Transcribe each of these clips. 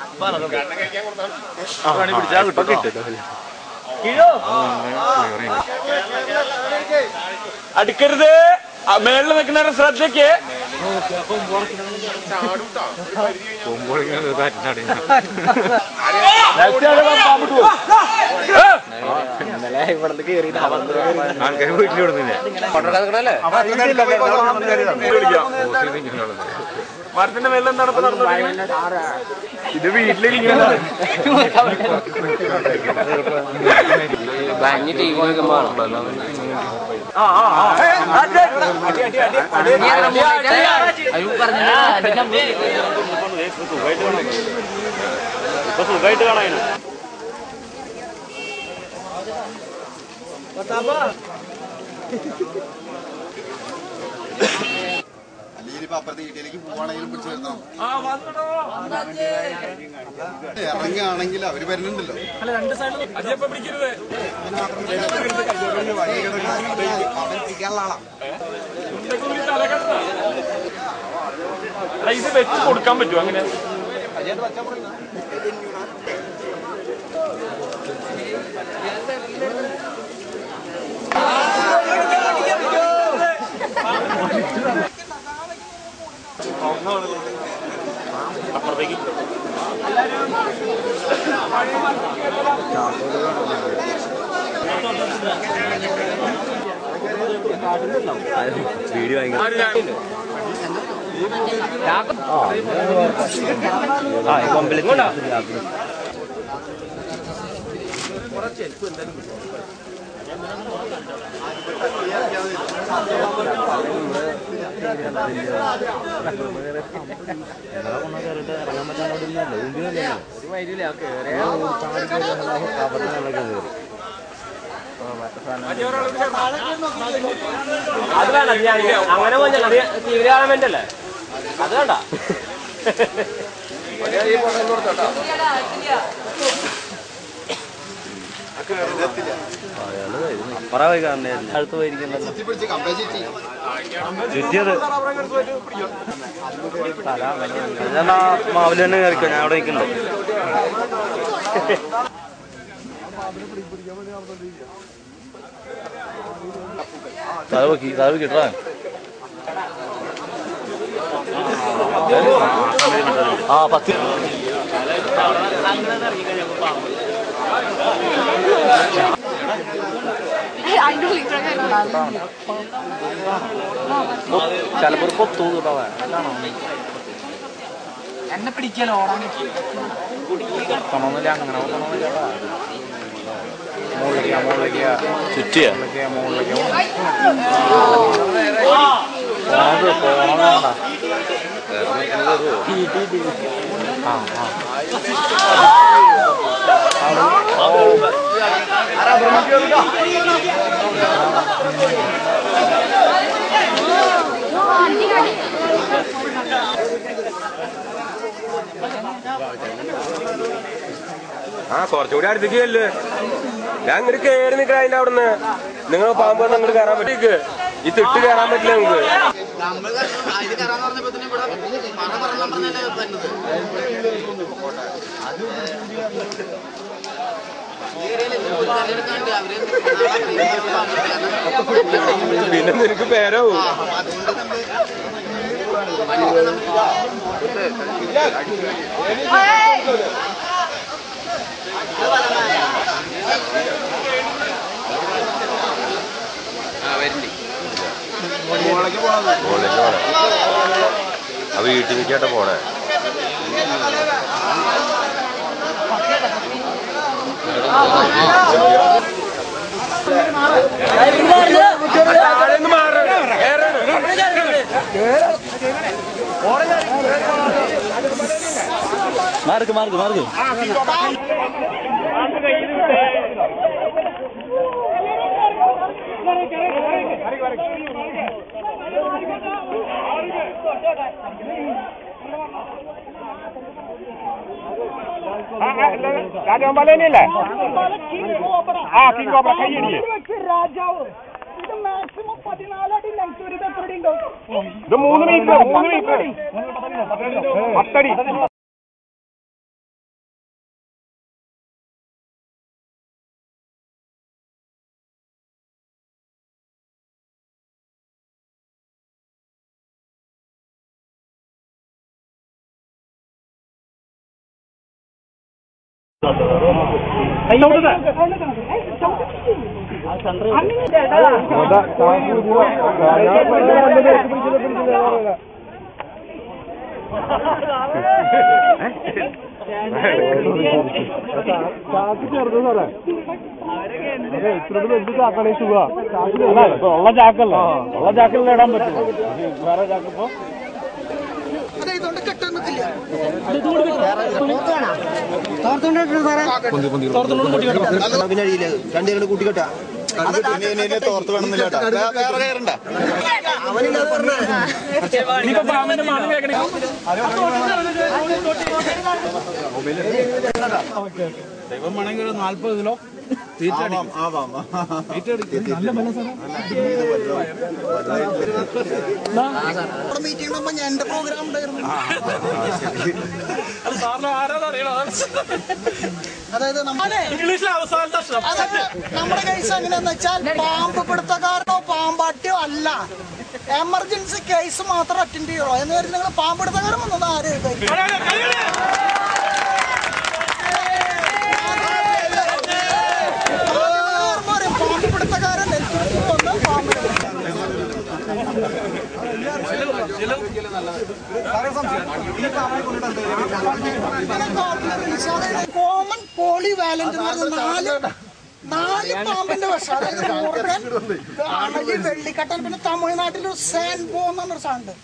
അടുക്കരുത് മേളിൽ നിൽക്കുന്നവരുടെ ശ്രദ്ധയ്ക്ക് ആൾക്കാർ വീട്ടിൽ വിടുന്നില്ലേ മരത്തിന്റെ മേളിൽ എന്താണ് ഇപ്പൊ നടന്നത് ഇത് വീട്ടിലിരിക്കുന്ന ഇപ്പൊ സുഖമായിട്ട് കാണാൻ അല്ലെങ്കിൽ ഇപ്പൊ അപ്പുറത്തെ വീട്ടിലേക്ക് പോവാണെങ്കിലും പിടിച്ചു വരുത്തണം ഇറങ്ങുകയാണെങ്കിൽ അവര് വരുന്നുണ്ടല്ലോ ഇത് വെച്ച് കൊടുക്കാൻ പറ്റുമോ അങ്ങനെ അപ്പുറത്തേക്ക് വീഡിയോ അത് വേണ്ട ഞാൻ അങ്ങനെ പോയി തീവ്ര കാണാൻ അല്ലേ അത് വേണ്ട അടുത്ത് പോയിരിക്കുന്നത് പിടിച്ച് കമ്പേ ചേച്ചി ചുറ്റിയത് മാവില് തന്നെ കയറിക്കോ ഞാൻ അവിടെ നിൽക്കുന്നുണ്ട് തല വെക്കി തല വെക്കിട്ടാ ആ പത്ത് അതിന്റെ ഉള്ളിൽ ചിലപ്പോ ഒരു പൊത്തു കിട്ടാവേ എന്നെ പിടിക്കലോ ഓടാൻ തൊണന്നില്ല അങ്ങനെ തൊണന്നില്ല മുകളിലേക്ക് മുകളിലേക്ക് ചുറ്റിയ മുകളിലേക്ക് പോണത് പോണതാണ്ട ആ ആ ആ കുറച്ചുകൂടി അടുത്തേക്ക് ചെല്ല് ഞാൻ ഇങ്ങോട്ട് കയറി നിൽക്കണ അതിന്റെ അവിടുന്ന് നിങ്ങൾ പാമ്പ് വന്ന് അങ്ങോട്ട് കയറാൻ പറ്റിക്ക് ഈ തിട്ട് കയറാൻ പറ്റില്ല നിങ്ങൾക്ക് നമ്മൾ അതിന് കയറാന്ന് പറഞ്ഞപ്പോ തന്നെ ഇവിടെ പറ പറഞ്ഞ പറഞ്ഞല്ലേ വരുന്നത് പിന്നെ നിനക്ക് പേരാവും ആ വീട്ടിലേക്കാട്ടെ പോണേ മാർക്ക് മാർക്ക് മാർക്ക് രാജഗോപാലനെയല്ലേ ആ കിങ് കോബ്ര കൈയടിയേ രാജാവ് ഇത് മാക്സിമം പതിനാലടി ലെങ്ത് ഒരു എത്ര ഉണ്ടാവും ഇത് മൂന്ന് മീറ്റർ മൂന്ന് മീറ്റർ പത്തടി ഉള്ള ചാക്കല്ല ഉള്ള ചാക്കല്ല ഇടാൻ പറ്റും വേറെ ചാക്കിപ്പോ അതെ ഇതുകൊണ്ട് കെട്ടാൻ പറ്റില്ല രണ്ടുപേരുടെ കൂട്ടിക്കെട്ടാ തോർത്ത് വേണമെന്നില്ല വേറെ കയറണ്ട ദൈവം വേണമെങ്കിൽ ഒരു നാല്പത് കിലോ ആവാം ആവാം മീറ്റിംഗ് ഞാൻ എന്റെ പ്രോഗ്രാം ഉണ്ടായിരുന്നു അതായത് നമ്മുടെ അതായത് നമ്മുടെ കേസ് എങ്ങനെയാന്ന് വെച്ചാൽ പാമ്പ് പിടുത്തക്കാരനോ പാമ്പാട്ടിയോ അല്ല എമർജൻസി കേസ് മാത്രം അറ്റൻഡ് ചെയ്യുള്ളൂ എന്ന് കരുതി നിങ്ങൾ പാമ്പ് പിടുത്തക്കാരൻ വന്നത് ആരും എഴുതായിരിക്കും പാമ്പ് പിടുത്തക്കാരൻ നെൽത്തുരുത്തി വന്ന് പാമ്പ് കോമൺ പോളി വാലന്റ് എന്ന് പറഞ്ഞ നാല് നാല് പാമ്പിന്റെ വിഷം അതായത് മൂർഖൻ അണലി വെള്ളിക്കട്ടൻ പിന്നെ തമിഴ്നാട്ടിലൊരു സാൻബോ എന്ന് പറഞ്ഞൊരു സാധനം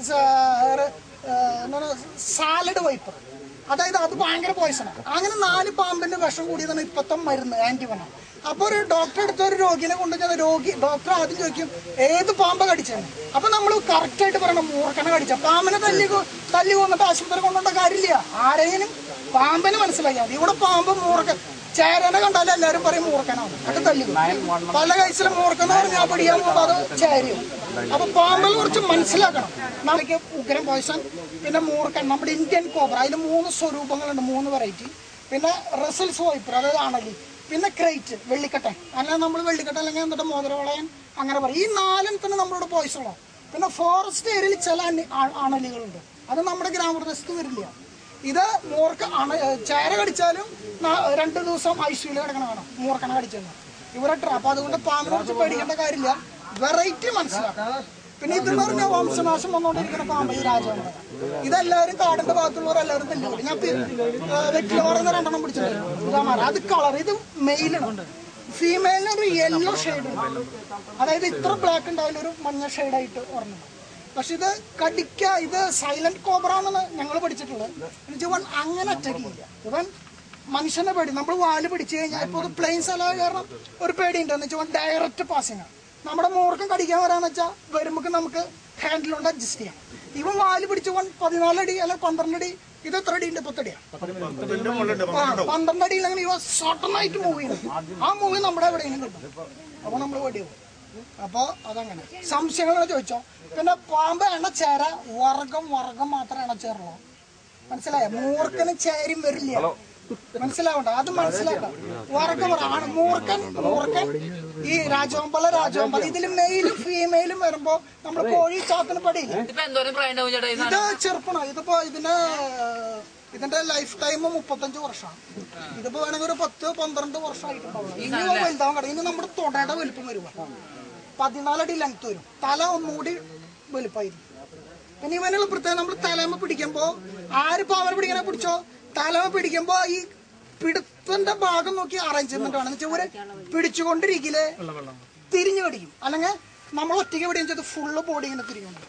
എന്താണ് സാലഡ് വൈപ്പർ അതായത് അത് ഭയങ്കര പോയിസണാണ് അങ്ങനെ നാല് പാമ്പിന്റെ വിഷം കൂടിയതാണ് ഇപ്പത്തെ മരുന്ന് ആന്റിവനം അപ്പൊ ഒരു ഡോക്ടറെ അടുത്ത ഒരു രോഗിനെ കൊണ്ടുവന്ന രോഗി ഡോക്ടർ ആദ്യം ചോദിക്കും ഏത് പാമ്പ് കടിച്ചെന്ന് അപ്പൊ നമ്മൾ കറക്റ്റ് ആയിട്ട് പറയണം മൂർഖനെ കടിച്ച പാമ്പിനെ തല്ലി കൊ- തല്ലി കൊന്നിട്ട് ആശുപത്രി കൊണ്ടുണ്ട കാര്യമില്ല ആരെങ്കിലും പാമ്പിന് മനസ്സിലായി മതി ഇവിടെ പാമ്പ് മൂർഖൻ ചേരനെ കണ്ടാലും എല്ലാവരും പറയും മൂർഖനാണ് അത് തല്ലി കൊല്ലും. പല കേസിലും മൂർഖെന്ന് പറഞ്ഞാൽ പിടിയാൻ പോകുമ്പോൾ അത് ചേരയും അപ്പൊ പാമ്പിൽ കുറച്ച് മനസ്സിലാക്കണം നമുക്ക് ഉഗ്രം പോയ്സൺ പിന്നെ മൂർഖൻ നമ്മുടെ ഇന്ത്യൻ കോബ്ര അതിൽ മൂന്ന് സ്വരൂപങ്ങളുണ്ട് മൂന്ന് വെറൈറ്റി പിന്നെ റസൽസ് വൈപ്പർ അതായത് അണലി പിന്നെ ക്രൈറ്റ് വെള്ളിക്കട്ടൻ അല്ലെങ്കിൽ നമ്മൾ വെള്ളിക്കട്ടൻ അല്ലെങ്കിൽ എന്നിട്ട് മോതിരവളയൻ അങ്ങനെ പറയും ഈ നാലെണ്ണത്തിന് നമ്മളോട് പോയ്സണോ പിന്നെ ഫോറസ്റ്റ് ഏരിയയിൽ ചില അണി- ആ- അണലികളുണ്ട് അത് നമ്മുടെ ഗ്രാമപ്രദേശത്ത് വരില്ല ഇത് മൂർക്ക അണ ചേര കടിച്ചാലും ന- രണ്ട് ദിവസം ഐ സിയിൽ കിടക്കണ വേണം മൂർക്കണ കടിച്ചെന്ന് ഇവരെ അപ്പൊ അതുകൊണ്ട് പാമ്പിനെ കുറിച്ച് പേടിക്കേണ്ട കാര്യമില്ല വെറൈറ്റി മനസ്സിലാക്കാം പിന്നെ ഇതെന്ന് പറഞ്ഞാൽ വംശനാശം വന്നുകൊണ്ടിരിക്കുന്ന പാമ്പ് ഈ രാജാവ് ഇതെല്ലാവരും കാടിന്റെ ഭാഗത്തുള്ളവർ എല്ലാവരും തന്നെ ഞാൻ വെറ്റിലോറെന്ന് രണ്ടെണ്ണം പിടിച്ചിട്ടുണ്ട് ഇതാമാര അത് കളർ ഇത് മെയിലാണ് ഫീമെയിലിന് ഒരു യെല്ലോ ഷെയ്ഡ് ഉണ്ട് അതായത് ഇത്ര ബ്ലാക്ക് ഉണ്ടാവില്ല ഒരു മഞ്ഞ ഷെയ്ഡായിട്ട് ഒരെണ്ണം പക്ഷെ ഇത് കടിക്ക ഇത് സൈലന്റ് കോബ്ര എന്നാണ് ഞങ്ങൾ പഠിച്ചിട്ടുള്ളത് എന്നുവെച്ചാൽ ഇവൻ അങ്ങനെ അറ്റാക്ക് ചെയ്യില്ല ഇവൻ മനുഷ്യനെ പേടി നമ്മൾ വാല് പിടിച്ചു കഴിഞ്ഞാൽ ഇപ്പോൾ ഇത് പ്ലെയിൻ സ്ഥലമായ കാരണം ഒരു പേടിയുണ്ട് എന്ന് വെച്ചാൽ ഡയറക്റ്റ് പാസിംഗ് ആണ് നമ്മുടെ മൂർക്കം കടിക്കാൻ വരാന്ന് വെച്ചാൽ വരുമ്പോൾ നമുക്ക് ഹാൻഡിൽ കൊണ്ട് അഡ്ജസ്റ്റ് ചെയ്യാം ഇവൻ വാല് പിടിച്ച് വൺ പതിനാലടി അല്ലെ പന്ത്രണ്ടടി ഇത് എത്ര അടിയുണ്ട് പത്തടിയാണ് പന്ത്രണ്ട് അടിയിലെങ്കിൽ ഇവ സഡനായിട്ട് മൂവ് ചെയ്യണം ആ മൂവി നമ്മുടെ എവിടെയെങ്കിലും കിട്ടും അപ്പൊ നമ്മൾ വെടിയാവും അപ്പൊ അതങ്ങനെ സംശയങ്ങൾ ചോദിച്ചോ പിന്നെ പാമ്പ് എണ്ണച്ചേര വർഗം വർഗം മാത്രമേ എണ്ണച്ചേറുള്ളൂ മനസ്സിലായോ മൂർക്കന് ചേരും വരില്ല മനസ്സിലാവണ്ട അത് മനസ്സിലാക്കാം വർഗം ആണ് മൂർക്കൻ മൂർക്കൻ ഈ രാജവമ്പല രാജവമ്പല ഇതിൽ മെയിലും ഫീമെയിലും വരുമ്പോ നമ്മൾ കോഴി ചാത്തിന് പടിയില്ല ഇപ്പൊ എന്തോരം പ്രായം ഉണ്ടാവും ചേട്ടാ ഈ ഇത് ചെറുപ്പണോ ഇതിപ്പോ ഇതിന്റെ ഇതിന്റെ ലൈഫ് ടൈം മുപ്പത്തഞ്ച് വർഷമാണ് ഇതിപ്പോ വേണമെങ്കിൽ ഒരു പത്ത് പന്ത്രണ്ട് വർഷമായിട്ടുണ്ടാവും ഇനി ഇവ വലുതാവാൻ കട ഇനി നമ്മുടെ തൊടയുടെ വലുപ്പം വരുവാ പതിനാലടി ലെങ്ത് വരും തല ഒന്നുകൂടി വലുപ്പമായിരിക്കും പിന്നെ ഇവനുള്ള പ്രത്യേകം നമ്മൾ തലമ പിടിക്കുമ്പോ ആര് പവർ പിടിക്കണ പിടിച്ചോ തലമ പിടിക്കുമ്പോ ഈ പിടുത്തന്റെ ഭാഗം നോക്കി അറേഞ്ച്മെന്റ് ആണ് എന്ന് വെച്ചാൽ പിടിച്ചുകൊണ്ടിരിക്കല് തിരിഞ്ഞു കടിക്കും അല്ലെങ്കിൽ നമ്മൾ ഒറ്റയ്ക്ക് പിടിയും ചെയ്ത് ഫുള്ള് ബോഡി ഇങ്ങനെ തിരിഞ്ഞു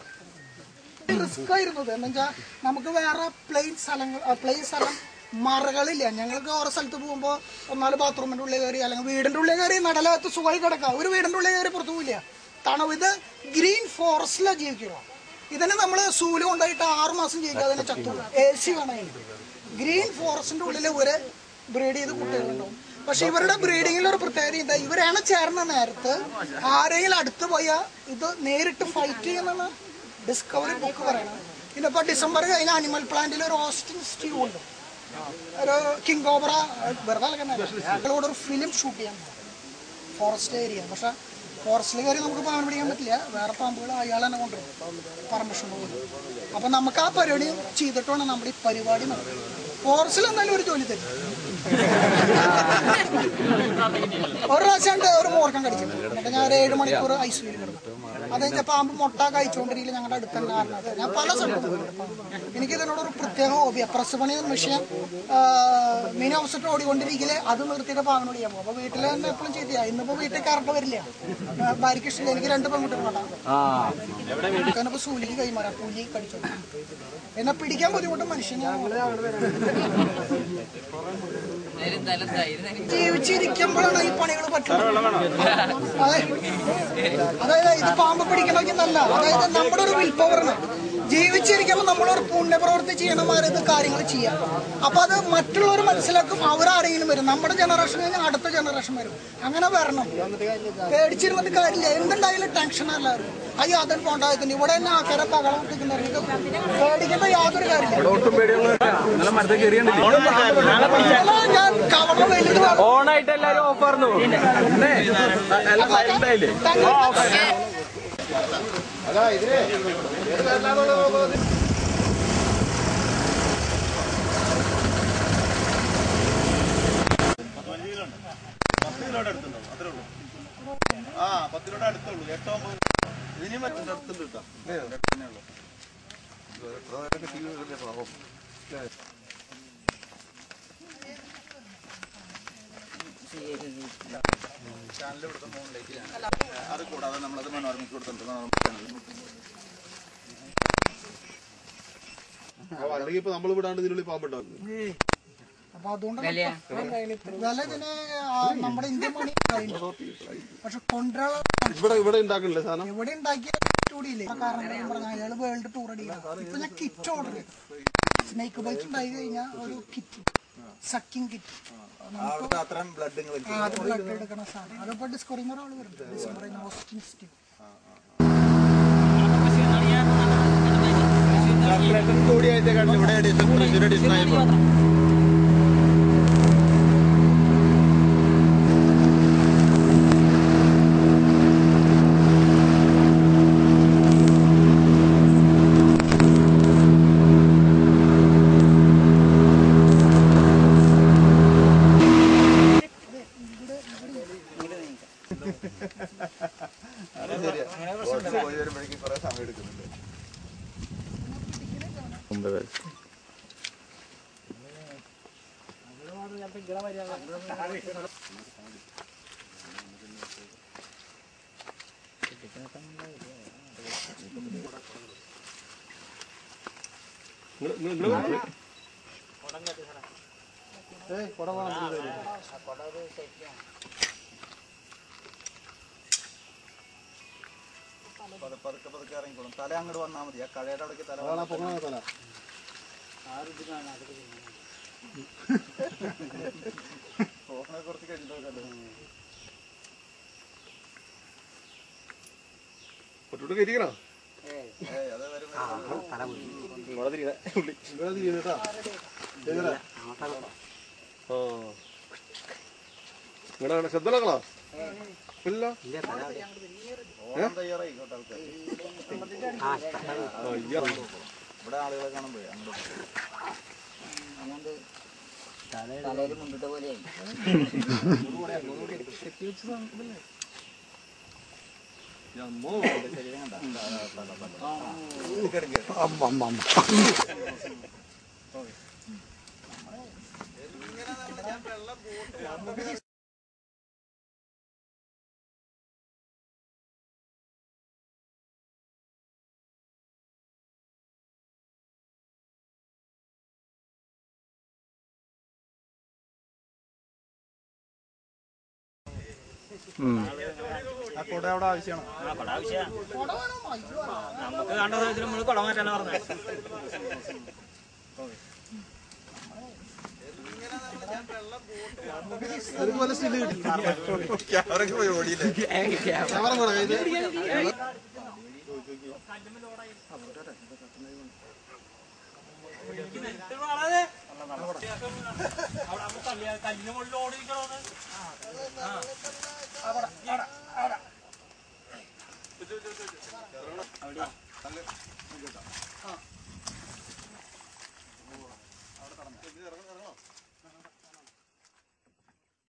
റിസ്ക് ആയിരുന്നു ഇത് എന്ന് വെച്ചാൽ നമുക്ക് വേറെ പ്ലെയിൻ സ്ഥലങ്ങൾ പ്ലെയിൻ സ്ഥലം മറകളില്ല ഞങ്ങൾക്ക് ഓരോ സ്ഥലത്ത് പോകുമ്പോൾ ഒന്നാല് ബാത്റൂമിന്റെ ഉള്ളിൽ കയറി അല്ലെങ്കിൽ വീടിന്റെ ഉള്ളിൽ കയറി നടലകത്ത് സുഖമായി കിടക്കാം ഒരു വീടിന്റെ ഉള്ളിൽ കയറി പുറത്തു പോയില്ല തണവ് ഇത് ഗ്രീൻ ഫോറസ്റ്റിലാണ് ജീവിക്കുക ഇതിനെ നമ്മൾ സൂല് കൊണ്ടായിട്ട് ആറ് മാസം ജീവിക്കാതെ തന്നെ ചത്തു എ സി വേണം ഗ്രീൻ ഫോറസ്റ്റിന്റെ ഉള്ളിൽ ഒരു ബ്രീഡ് ചെയ്ത് കുട്ടികളുണ്ടാവും പക്ഷെ ഇവരുടെ ബ്രീഡിങ്ങിൽ ഒരു പ്രത്യേകത എന്താ ഇവരാണ് ചേർന്ന നേരത്ത് ആരെങ്കിലും അടുത്ത് പോയാൽ ഇത് നേരിട്ട് ഫൈറ്റ് ചെയ്യുന്നതാണ് ഡിസ്കവറി ബുക്ക് പറയണം പിന്നെ ഇപ്പൊ ഡിസംബർ കഴിഞ്ഞ അനിമൽ പ്ലാന്റിൽ ഒരു ഓസ്റ്റിൻ സ്റ്റീവ് ഉണ്ട് ഒരു കിങ് കോബ്ര വെറുതെ കളിക്കുന്ന ഞങ്ങളോട് ഒരു ഫിലിം ഷൂട്ട് ചെയ്യാൻ ഫോറസ്റ്റ് ഏരിയ പക്ഷെ ഫോറസ്റ്റിൽ കയറി നമുക്ക് പാമ്പ് പിടിക്കാൻ പറ്റില്ല വേറെ പാമ്പുകൾ അയാൾ തന്നെ കൊണ്ടുവരും പെർമിഷൻ പോലും അപ്പൊ നമുക്ക് ആ പരിപാടി ചെയ്തിട്ട് വേണം നമ്മുടെ ഈ പരിപാടി നടത്തുന്നത് ഫോറസ്റ്റിൽ എന്തായാലും ഒരു ജോലി തരും ഒരു പ്രാവശ്യം ഉണ്ട് ഒരു മോർക്കം കടിച്ചിട്ടുണ്ട് എന്നിട്ട് ഞാൻ ഒരു ഏഴ് മണിക്കൂർ ഐ സിയിൽ കിടന്നു അത് കഴിഞ്ഞ പാമ്പ് മുട്ട കഴിച്ചുകൊണ്ടിരിക്കില്ല ഞങ്ങളുടെ അടുത്ത് തന്നെ ആയിരുന്നത് ഞാൻ പല സ്ഥലത്തും എനിക്ക് ഇതിനോട് ഒരു പ്രത്യേക ഹോബിയ പ്രസ് പണി എന്ന വിഷയം മീൻ ഹൗസിട്ട് ഓടിക്കൊണ്ടിരിക്കല് അത് നിർത്തിയിട്ട് പാമ്പിനോട് ചെയ്യാൻ പോകും അപ്പൊ വീട്ടിൽ തന്നെ എപ്പോഴും ചെയ്തില്ല ഇന്നിപ്പോ വീട്ടിൽ കറണ്ട് വരില്ല ആ, ഭാര്യയ്ക്ക് ഇഷ്ടമില്ല എനിക്ക് രണ്ട് പെൺകുട്ടികളുണ്ടാകും എനിക്കതിനിപ്പോ സൂലിക്ക് കൈമാറാം കൂലി കടിച്ചു എന്നെ പിടിക്കാൻ ബുദ്ധിമുട്ട് മനുഷ്യന് ജീവിച്ചിരിക്കുമ്പോഴാണ് ഈ പണികൾ പറ്റുന്നത് അതെ അതായത് ഇത് പാമ്പ് പിടിക്കണമെങ്കിൽ നല്ല അതായത് നമ്മുടെ ഒരു വിൽ പവറിന് ജീവിച്ചിരിക്കുമ്പോൾ നമ്മളൊരു പുണ്യപ്രവൃത്തി ചെയ്യണമാരെ ഇത് കാര്യങ്ങൾ ചെയ്യാം അപ്പൊ അത് മറ്റുള്ളവർ മനസ്സിലാക്കും അവരാരെങ്കിലും വരും നമ്മുടെ ജനറേഷൻ കഴിഞ്ഞാൽ അടുത്ത ജനറേഷൻ വരും അങ്ങനെ വരണം പേടിച്ചിരുന്നിട്ട് കാര്യമില്ല എന്തുണ്ടായാലും ടെൻഷൻ അല്ലായിരുന്നു അയ്യോ അതിന് പോണ്ടായിരുന്നു ഇവിടെ തന്നെ ആൾക്കാരെ തകളം കിട്ടുന്നവർക്ക് പേടിക്കേണ്ട യാതൊരു കാര്യമില്ല ഒട്ടും പേടിയൊന്നുമില്ല നിങ്ങളെ മരത്തെ കയറിയുണ്ടല്ലേ ഇന്നലെ ഞാൻ കവള വലുത് ഓണായിട്ട് എല്ലാരും ഓഫായിരുന്നു എല്ലാം സൈലന്റ് ആയില്ലേ ആ പത്തിനോട് അടുത്തുള്ളൂ എട്ടോ ഒമ്പത് ഇനിയും മറ്റേ അടുത്തുണ്ട് കേട്ടോ ചാനൽ ഇവിടുത്തെ ഫോണിലേക്ക് അത് കൂടാതെ നമ്മളത് മനോരമയ്ക്ക് കൊടുത്തിട്ടുണ്ട് മനോരമ ചാനൽ അല്ലെങ്കിൽ ഇപ്പൊ നമ്മൾ വിടാണ്ട് ഇതിനുള്ളിൽ പാമ്പുണ്ടാവും അപ്പൊ അതുകൊണ്ട് വില ഇതിന് ആ നമ്മുടെ ഇന്ത്യൻ മണി പക്ഷെ കൊണ്ടുവരാൻ ഇവിടെ ഇവിടെ ഉണ്ടാക്കണില്ലേ സാധനം എവിടെ ഉണ്ടാക്കിയ കൂടിയില്ലേ ആ കാരണം ഞാൻ പറഞ്ഞ അയാള് വേൾഡ് ടൂർ അടിക്കണം ഇപ്പൊ ഞാൻ കിറ്റ് ഓർഡർ ചെയ്തു സ്നേക്ക് ബൈറ്റ് ഉണ്ടായി കഴിഞ്ഞാൽ ഒരു കിറ്റ് സക്കിങ് കിറ്റ് അവിടുത്തെ അത്രയും ബ്ലഡ് നിങ്ങൾ അത് ബ്ലഡ് എടുക്കണ സാധനം അതിപ്പോ ഡിസ്കവറിങ് ഒരാൾ വരുന്നുണ്ട് ഡിസ്കവറിങ് ഓസ്റ്റിൻ സ്റ്റീവ് കൂടിയായിട്ട് കണ്ടു ഇവിടെ ഡിസൈൻ തൃശ്ശൂർ ഡിസൈൻ ആയപ്പോൾ പോയി വരുമ്പോഴേക്കും കുറെ സമയം എടുക്കുന്നുണ്ട് പതുക്കെ പതുക്കെ പതുക്കെ ഇറങ്ങിക്കോളും തല അങ്ങോട്ട് വന്നാൽ മതി ആ കടയുടെ അവിടേക്ക് തല വന്നാൽ പൊങ്ങണ തല ഫോണെ കുറച്ച് കഴിഞ്ഞിട്ട് നോക്കട്ടെ ഒറ്റോട്ട് കയറ്റിക്കണോ ഏയ് അത് വരും ഇവിടെ തിരിയുന്നേട്ടാ ചെയ്തരാ നിങ്ങളുടെ ശ്രദ്ധകളാ ഇല്ല ഓണം തയ്യാറായി കേട്ടോ ആൾക്കാർ അയ്യോ ഇവിടെ ആളുകളെ കാണുമ്പോഴേ അങ്ങോട്ട് ആ കുട അവിടെ ആവശ്യമാണ് നമുക്ക് കണ്ട സാഹചര്യം നമ്മൾ കുട മാറ്റാനാ പറഞ്ഞത് അതുപോലെ സ്റ്റില് കിട്ടി ക്യാമറയ്ക്ക് പോയി ഓടിയില്ലേ ക്യാമറ വേണം കയ്യില് കല്ലിന് മുകളിൽ ഓടിക്കണോന്ന് കേട്ടോ